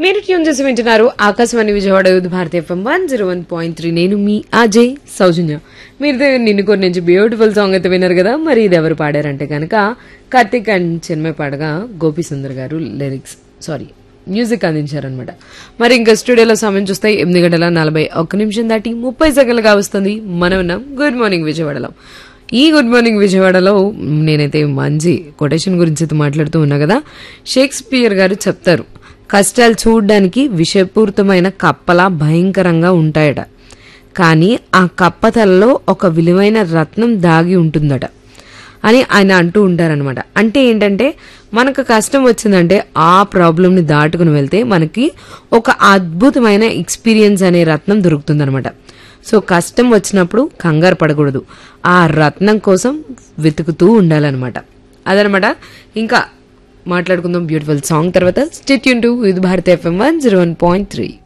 మీరు ట్యూన్ చేసి వింటున్నారు Akashvani Vijayawada youth Bharati FM one zero one point three నేను మీ అజయ్ సౌజన్య మీరు నిన్ను కొన్ని నుంచి బ్యూటిఫుల్ సాంగ్ అయితే విన్నారు కదా మరి ఇది ఎవరు పాడారంటే కనుక కార్తిక్ అండ్ చిన్మయ్ పాడగా గోపి సుందర్ గారు లిరిక్స్ సారీ మ్యూజిక్ అందించారనమాట మరి ఇంకా స్టూడియోలో సమయం చూస్తే ఎనిమిది గంటల నలభై ఒక్క నిమిషం దాటి ముప్పై సెకండ్లుగా వస్తుంది మనం ఉన్నాం గుడ్ మార్నింగ్ విజయవాడలో ఈ గుడ్ మార్నింగ్ విజయవాడలో నేనైతే మంచి కొటేషన్ గురించి అయితే మాట్లాడుతూ ఉన్నా కదా షేక్స్పియర్ గారు చెప్తారు కష్టాలు చూడడానికి విషపూరితమైన కప్పలా భయంకరంగా ఉంటాయట కానీ ఆ కప్పతలలో ఒక విలువైన రత్నం దాగి ఉంటుందట అని ఆయన అంటూ ఉంటారనమాట అంటే ఏంటంటే మనకు కష్టం వచ్చిందంటే ఆ ప్రాబ్లంని దాటుకుని వెళ్తే మనకి ఒక అద్భుతమైన ఎక్స్పీరియన్స్ అనే రత్నం దొరుకుతుందనమాట సో కష్టం వచ్చినప్పుడు కంగారు పడకూడదు ఆ రత్నం కోసం వెతుకుతూ ఉండాలన్నమాట అదనమాట ఇంకా మాట్లాడుకుందాం బ్యూటిఫుల్ సాంగ్ తర్వాత స్టేట్ యూన్ to with Bharat FM one zero one point three